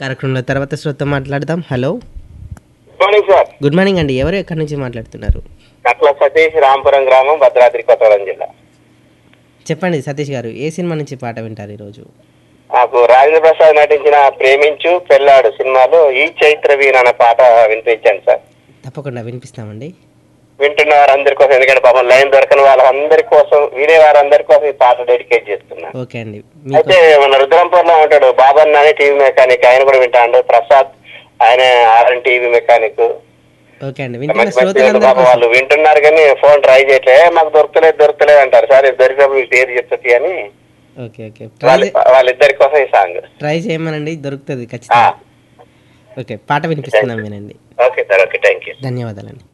కార్యక్రమంలో తర్వాత శ్రోత మాట్లాడదాం hello good morning sir good morning అండి ఎవరు ఎక్కడి నుంచి మాట్లాడుతున్నారు కట్ల సతీష్ రాంపురం గ్రామం భద్రాద్రి కొత్తగూడెం జిల్లా చెప్పండి సతీష్ గారు ఏ సినిమా నుంచి పాట వింటారు ఈరోజు నాకు రాజేంద్ర ప్రసాద్ నటించిన ప్రేమించు పెళ్ళాడు సినిమాలో ఈ చైత్ర వీణ అనే పాట వినిపించాను సార్ తప్పకుండా వినిపిస్తామండి వింటున్న వారందరి కోసం ఎందుకంటే పాపం లైన్ దొరకని వాళ్ళందరి కోసం వినే వారందరి కోసం ఈ పాట డెడికేట్ చేస్తున్నాను ఓకే అండి అయితే మీకు మన రుద్రంపూర్లో ఉంటాడు బాబన్ అని టీవీ మెకానిక్ ఆయన కూడా వింటాడు ప్రసాద్ ఆయన ఆర్ఎన్ టీవీ మెకానిక్ ఓకే అండి వింటున్న మంచి మంచి శ్రోతలందరి పాపం కోసం వాళ్ళు వింటున్నారు కానీ ఫోన్ ట్రై చేయట్లే "ఏ, మాకు దొరకలేదు దొరకలేదు అంటారు సార్ ఇది దొరికినప్పుడు మీకు పేరు చెప్తుంది అని ఓకే ఓకే ట్రై వాళ్ళ వాళ్ళిద్దరి కోసం ఈ సాంగ్ ట్రై చేయమనండి దొరుకుతుంది ఖచ్చితంగా ఓకే పాట వినిపిస్తున్నాం వినండి okay sir okay thank you ధన్యవాదాలండి